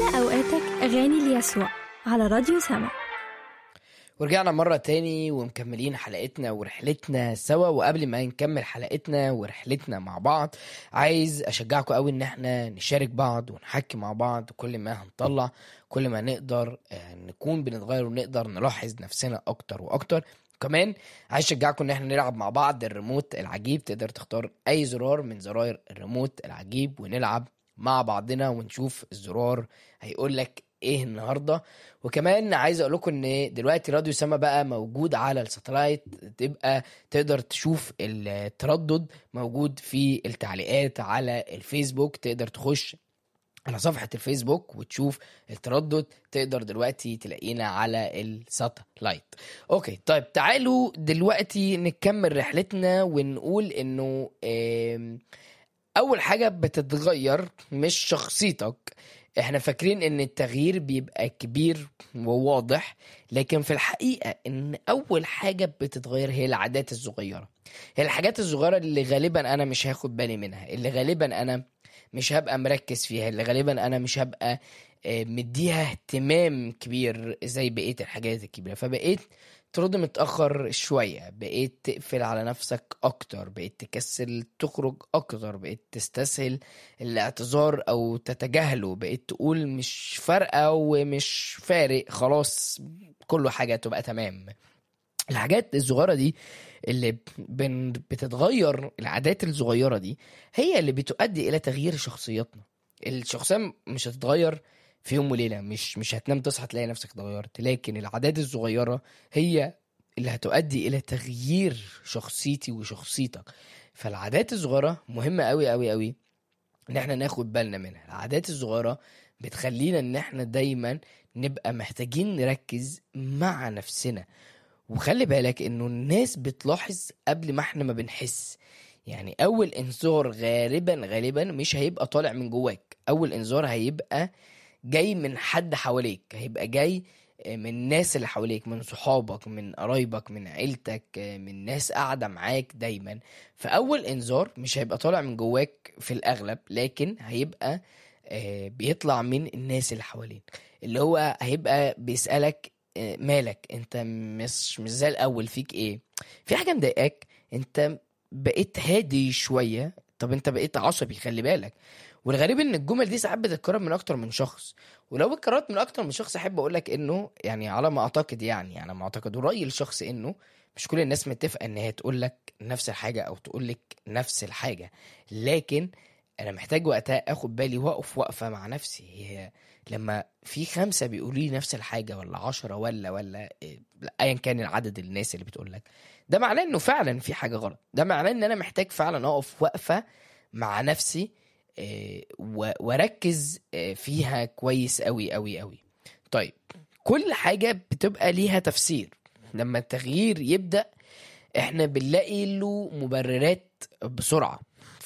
املى اوقاتك اغاني ليسوع على راديو سما ورجعنا مرة تاني ومكملين حلقتنا ورحلتنا سوا وقبل ما نكمل حلقتنا ورحلتنا مع بعض عايز أشجعكم قوي إن احنا نشارك بعض ونحكي مع بعض كل ما هنطلع كل ما نقدر آه، نكون بنتغير ونقدر نلاحظ نفسنا أكتر وأكتر كمان عايز اشجعكم ان احنا نلعب مع بعض الريموت العجيب تقدر تختار اي زرار من زراير الريموت العجيب ونلعب مع بعضنا ونشوف الزرار هيقول لك ايه النهارده وكمان عايز اقول لكم ان دلوقتي راديو سما بقى موجود على الساتلايت تبقى تقدر تشوف التردد موجود في التعليقات على الفيسبوك تقدر تخش على صفحة الفيسبوك وتشوف التردد تقدر دلوقتي تلاقينا على الساتلايت اوكي طيب تعالوا دلوقتي نكمل رحلتنا ونقول انه آم، اول حاجة بتتغير مش شخصيتك احنا فاكرين ان التغيير بيبقى كبير وواضح لكن في الحقيقة ان اول حاجة بتتغير هي العادات الصغيرة هي الحاجات الصغيرة اللي غالبا انا مش هاخد بالي منها اللي غالبا انا مش هبقى مركز فيها اللي غالبا انا مش هبقى آه، مديها اهتمام كبير زي بقية الحاجات الكبيرة فبقيت ترد متأخر شوية بقيت تقفل على نفسك أكتر بقيت تكسل تخرج أكتر بقيت تستسهل الاعتذار أو تتجاهله بقيت تقول مش فارقة ومش فارق خلاص كله حاجة تبقى تمام الحاجات الصغيرة دي اللي بن- بتتغير العادات الصغيرة دي هي اللي بتؤدي إلى تغيير شخصيتنا الشخصية مش هتتغير في يوم وليلة مش مش هتنام تصحى تلاقي نفسك اتغيرت لكن العادات الصغيرة هي اللي هتؤدي إلى تغيير شخصيتي وشخصيتك فالعادات الصغيرة مهمة أوي أوي أوي إن احنا ناخد بالنا منها العادات الصغيرة بتخلينا إن احنا دايما نبقى محتاجين نركز مع نفسنا وخلي بالك انه الناس بتلاحظ قبل ما احنا ما بنحس يعني اول انذار غالبا غالبا مش هيبقى طالع من جواك اول انذار هيبقى جاي من حد حواليك هيبقى جاي من الناس اللي حواليك من صحابك من قرايبك من عيلتك من ناس قاعدة معاك دايما فأول إنذار مش هيبقى طالع من جواك في الأغلب لكن هيبقى آه، بيطلع من الناس اللي حواليك اللي هو هيبقى بيسألك آه، مالك انت مش مش زي الأول فيك ايه في حاجة مضايقاك انت بقيت هادي شوية طب انت بقيت عصبي خلي بالك والغريب ان الجمل دي ساعات بتتكرر من اكتر من شخص ولو اتكررت من اكتر من شخص احب اقول لك انه يعني على ما اعتقد يعني على ما اعتقد ورايي الشخص انه مش كل الناس متفقه ان هي تقول لك نفس الحاجه او تقول لك نفس الحاجه لكن انا محتاج وقتها اخد بالي واقف وقفه مع نفسي هي لما في خمسه بيقولوا لي نفس الحاجه ولا عشرة ولا ولا إيه، ايا كان العدد الناس اللي بتقول لك ده معناه انه فعلا في حاجه غلط ده معناه ان انا محتاج فعلا اقف وقفه مع نفسي آه، و- واركز آه، فيها كويس قوي قوي قوي طيب كل حاجه بتبقى ليها تفسير لما التغيير يبدا احنا بنلاقي له مبررات بسرعه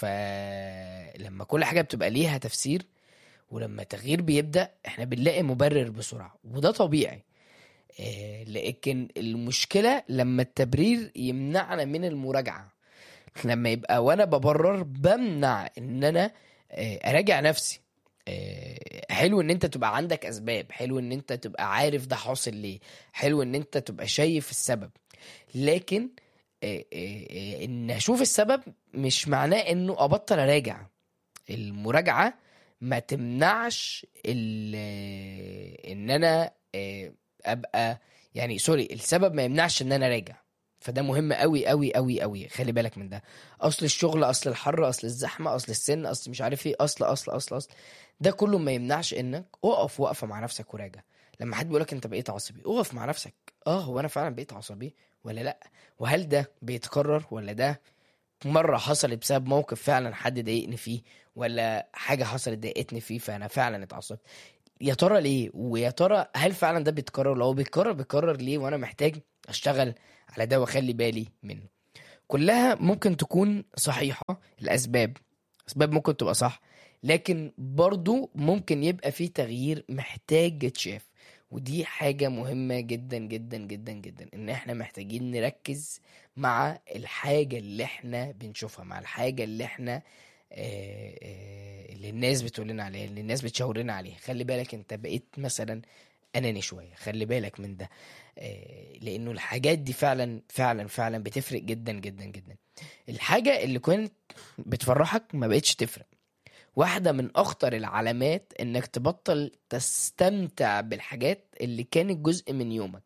فلما كل حاجه بتبقى ليها تفسير ولما التغيير بيبدا احنا بنلاقي مبرر بسرعه وده طبيعي آه، لكن المشكله لما التبرير يمنعنا من المراجعه لما يبقى وانا ببرر بمنع ان انا آه، اراجع نفسي آه، حلو ان انت تبقى عندك اسباب حلو ان انت تبقى عارف ده حاصل ليه حلو ان انت تبقى شايف السبب لكن آه، آه، آه، ان اشوف السبب مش معناه انه ابطل اراجع المراجعه ما تمنعش ال- آه، ان انا آه، ابقى يعني سوري السبب ما يمنعش ان انا راجع فده مهم قوي قوي قوي قوي خلي بالك من ده اصل الشغل اصل الحر اصل الزحمه اصل السن اصل مش عارف ايه اصل اصل اصل اصل ده كله ما يمنعش انك اقف وقفه مع نفسك وراجع لما حد بيقولك انت بقيت عصبي اقف مع نفسك اه هو انا فعلا بقيت عصبي ولا لا وهل ده بيتكرر ولا ده مرة حصلت بسبب موقف فعلا حد ضايقني فيه ولا حاجة حصلت ضايقتني فيه فأنا فعلا اتعصبت يا ترى ليه ويا ترى هل فعلا ده بيتكرر لو بيتكرر بيتكرر ليه وانا محتاج اشتغل على ده واخلي بالي منه كلها ممكن تكون صحيحة الأسباب أسباب ممكن تبقى صح لكن برضو ممكن يبقى في تغيير محتاج يتشاف ودي حاجة مهمة جدا جدا جدا جدا ان احنا محتاجين نركز مع الحاجة اللي احنا بنشوفها مع الحاجة اللي احنا آه، آه، اللي الناس بتقول لنا عليها اللي الناس بتشاور لنا عليها خلي بالك انت بقيت مثلا اناني شويه خلي بالك من ده آه، لانه الحاجات دي فعلا فعلا فعلا بتفرق جدا جدا جدا الحاجه اللي كنت بتفرحك ما بقتش تفرق واحدة من أخطر العلامات إنك تبطل تستمتع بالحاجات اللي كانت جزء من يومك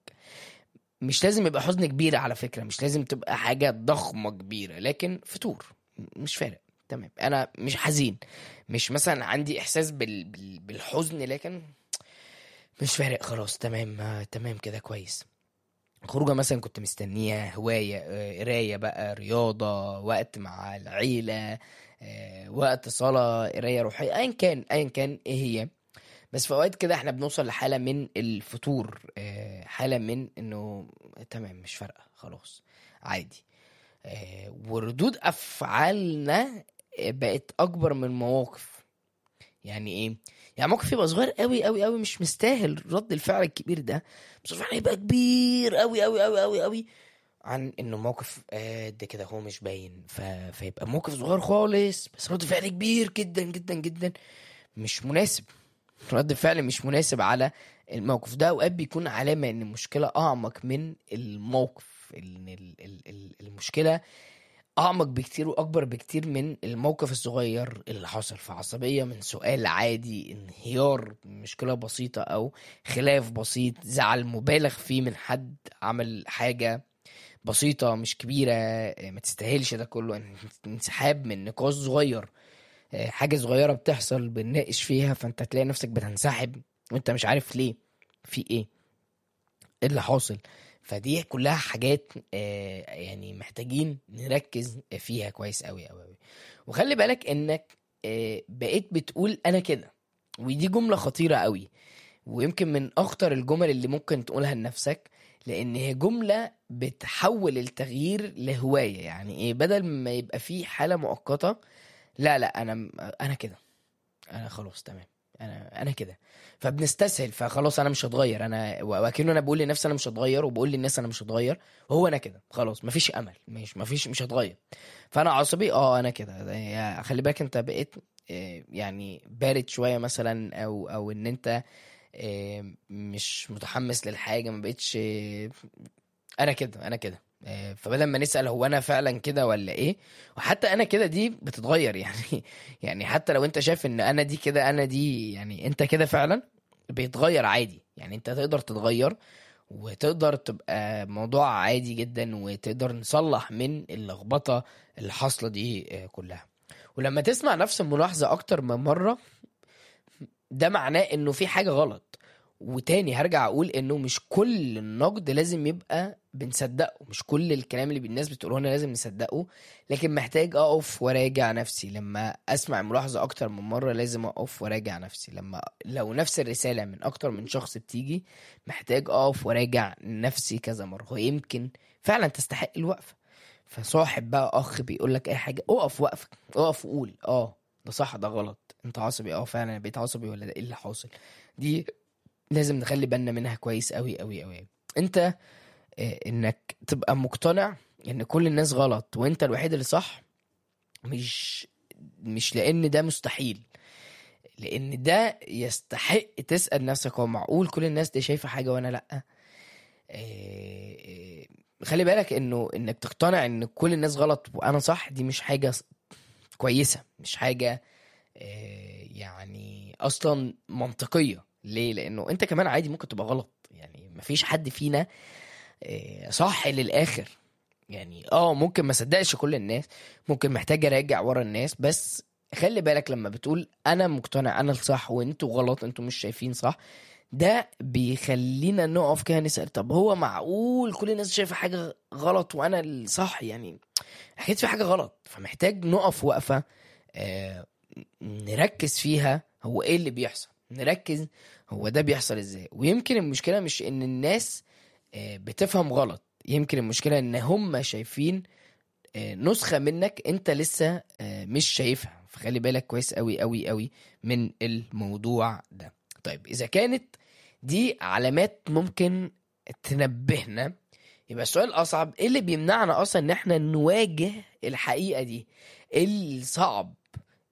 مش لازم يبقى حزن كبير على فكرة مش لازم تبقى حاجة ضخمة كبيرة لكن فطور مش فارق تمام أنا مش حزين مش مثلا عندي إحساس بال... بال... بالحزن لكن مش فارق خلاص تمام آه، تمام كده كويس خروجه مثلا كنت مستنيها هواية آه، قراية بقى رياضة وقت مع العيلة آه، وقت صلاة قراية روحية أيا كان أيا كان إيه هي بس في أوقات كده إحنا بنوصل لحالة من الفتور آه، حالة من إنه تمام مش فارقة خلاص عادي آه، وردود أفعالنا آه، بقت أكبر من مواقف يعني إيه؟ يعني موقف يبقى صغير قوي قوي قوي مش مستاهل رد الفعل الكبير ده بس الفعل يبقى كبير قوي قوي قوي قوي قوي عن انه موقف قد كده هو مش باين ف... فيبقى موقف صغير خالص بس رد فعل كبير جدا جدا جدا مش مناسب رد فعل مش مناسب على الموقف ده اوقات بيكون علامة ان المشكلة اعمق من الموقف ان ال... ال... ال- المشكلة اعمق بكتير واكبر بكتير من الموقف الصغير اللي حصل في عصبية من سؤال عادي انهيار من مشكلة بسيطة او خلاف بسيط زعل مبالغ فيه من حد عمل حاجة بسيطة مش كبيرة آه، ما تستاهلش ده كله انسحاب من نقاش صغير آه، حاجة صغيرة بتحصل بنناقش فيها فانت تلاقي نفسك بتنسحب وانت مش عارف ليه في ايه ايه اللي حاصل فدي كلها حاجات آه، يعني محتاجين نركز فيها كويس قوي قوي قوي وخلي بالك انك آه، بقيت بتقول انا كده ودي جملة خطيرة قوي ويمكن من اخطر الجمل اللي ممكن تقولها لنفسك لان هي جملة بتحول التغيير لهواية يعني ايه بدل ما يبقى في حالة مؤقتة لا لا انا انا كده انا خلاص تمام انا انا كده فبنستسهل فخلاص انا مش هتغير انا واكنه انا بقول لنفسي انا مش هتغير وبقول للناس انا مش هتغير وهو انا كده خلاص مفيش امل مش مفيش مش هتغير فانا عصبي اه انا كده ده- يا- خلي بالك انت بقيت آه، يعني بارد شويه مثلا او او ان انت آه، مش متحمس للحاجه ما بقتش آه، انا كده انا كده آه، فبدل ما نسال هو انا فعلا كده ولا ايه وحتى انا كده دي بتتغير يعني يعني حتى لو انت شايف ان انا دي كده انا دي يعني انت كده فعلا بيتغير عادي يعني انت تقدر تتغير وتقدر تبقى موضوع عادي جدا وتقدر نصلح من اللخبطة اللي حاصلة دي آه، كلها ولما تسمع نفس الملاحظة أكتر من مرة ده معناه إنه في حاجة غلط وتاني هرجع أقول إنه مش كل النقد لازم يبقى بنصدقه مش كل الكلام اللي الناس بتقوله لنا لازم نصدقه لكن محتاج أقف وراجع نفسي لما أسمع ملاحظة أكتر من مرة لازم أقف وراجع نفسي لما لو نفس الرسالة من أكتر من شخص بتيجي محتاج أقف وراجع نفسي كذا مرة ويمكن فعلا تستحق الوقفة فصاحب بقى أخ بيقول لك أي حاجة أقف وقفك أقف وقول أه ده صح ده غلط أنت عصبي أه فعلا أنا بقيت عصبي ولا ده إيه اللي حاصل دي لازم نخلي بالنا منها كويس أوي أوي أوي أنت آه، إنك تبقى مقتنع إن كل الناس غلط وأنت الوحيد اللي صح مش مش لأن ده مستحيل لان ده يستحق تسال نفسك هو معقول كل الناس دي شايفه حاجه وانا لا إيه إيه خلي بالك انه انك تقتنع ان كل الناس غلط وانا صح دي مش حاجه ص- كويسه مش حاجه إيه يعني اصلا منطقيه ليه لانه انت كمان عادي ممكن تبقى غلط يعني مفيش حد فينا إيه صح للاخر يعني اه ممكن ما صدقش كل الناس ممكن محتاج اراجع ورا الناس بس خلي بالك لما بتقول انا مقتنع انا الصح وانتوا غلط انتوا مش شايفين صح ده بيخلينا نقف كده نسأل طب هو معقول كل الناس شايفة حاجة غلط وانا الصح يعني اكيد في حاجة غلط فمحتاج نقف وقفة آه نركز فيها هو ايه اللي بيحصل نركز هو ده بيحصل ازاي ويمكن المشكلة مش ان الناس آه بتفهم غلط يمكن المشكلة ان هم شايفين آه، نسخة منك انت لسه آه، مش شايفها فخلي بالك كويس قوي قوي قوي من الموضوع ده طيب اذا كانت دي علامات ممكن تنبهنا يبقى السؤال الاصعب ايه اللي بيمنعنا اصلا ان احنا نواجه الحقيقة دي ايه الصعب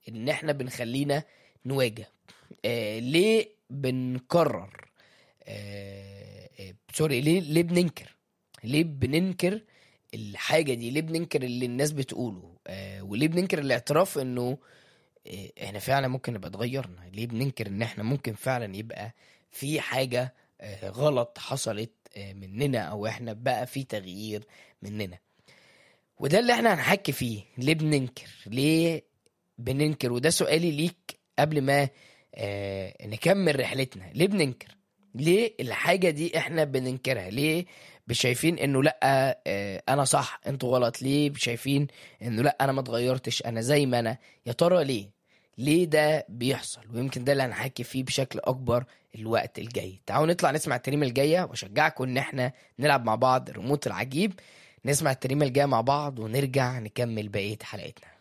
ان احنا بنخلينا نواجه آه ليه بنكرر آه آه سوري ليه ليه بننكر ليه بننكر الحاجة دي ليه بننكر اللي الناس بتقوله آه وليه بننكر الاعتراف انه آه احنا فعلا ممكن نبقى اتغيرنا ليه بننكر ان احنا ممكن فعلا يبقى في حاجة آه غلط حصلت آه مننا او احنا بقى في تغيير مننا وده اللي احنا هنحكي فيه ليه بننكر ليه بننكر وده سؤالي ليك قبل ما آه نكمل رحلتنا ليه بننكر ليه الحاجة دي احنا بننكرها ليه شايفين انه لا آه انا صح انتوا غلط ليه شايفين انه لا انا ما اتغيرتش انا زي ما انا يا ترى ليه ليه ده بيحصل ويمكن ده اللي هنحكي فيه بشكل اكبر الوقت الجاي تعالوا نطلع نسمع التريمه الجايه واشجعكم ان احنا نلعب مع بعض ريموت العجيب نسمع التريمه الجايه مع بعض ونرجع نكمل بقيه حلقتنا